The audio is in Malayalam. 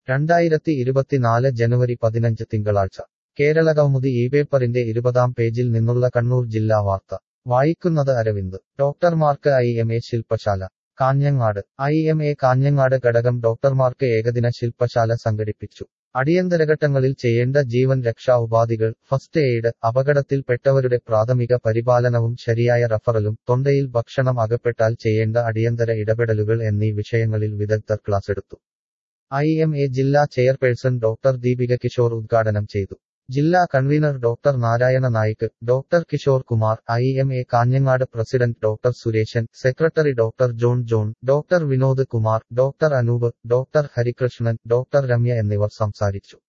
രണ്ടായിരത്തി ഇരുപത്തിനാല് ജനുവരി പതിനഞ്ച് തിങ്കളാഴ്ച കേരളകൗമുദി ഈ പേപ്പറിന്റെ ഇരുപതാം പേജിൽ നിന്നുള്ള കണ്ണൂർ ജില്ലാ വാർത്ത വായിക്കുന്നത് അരവിന്ദ് ഡോക്ടർമാർക്ക് ഐ എം എ ശില്പശാല Kanhangad I M A Kanhangad ഘടകം ഡോക്ടർമാർക്ക് ഏകദിന ശില്പശാല സംഘടിപ്പിച്ചു അടിയന്തരഘട്ടങ്ങളിൽ ചെയ്യേണ്ട ജീവൻ രക്ഷാ ഉപാധികൾ ഫസ്റ്റ് എയ്ഡ് അപകടത്തിൽപ്പെട്ടവരുടെ പ്രാഥമിക പരിപാലനവും ശരിയായ റഫറലും തൊണ്ടയിൽ ഭക്ഷണം അകപ്പെട്ടാൽ ചെയ്യേണ്ട അടിയന്തര ഇടപെടലുകൾ എന്നീ വിഷയങ്ങളിൽ വിദഗ്ധർ ക്ലാസെടുത്തു ഐ എം എ ജില്ലാ ചെയർപേഴ്സൺ ഡോക്ടർ ദീപിക കിഷോർ ഉദ്ഘാടനം ചെയ്തു ജില്ലാ convener doctor Narayana Naik doctor Kishore Kumar I M A Kanhangad president doctor Sureshan secretary doctor John John doctor Vinod Kumar doctor Anoop doctor Harikrishnan doctor Ramya എന്നിവർ സംസാരിച്ചു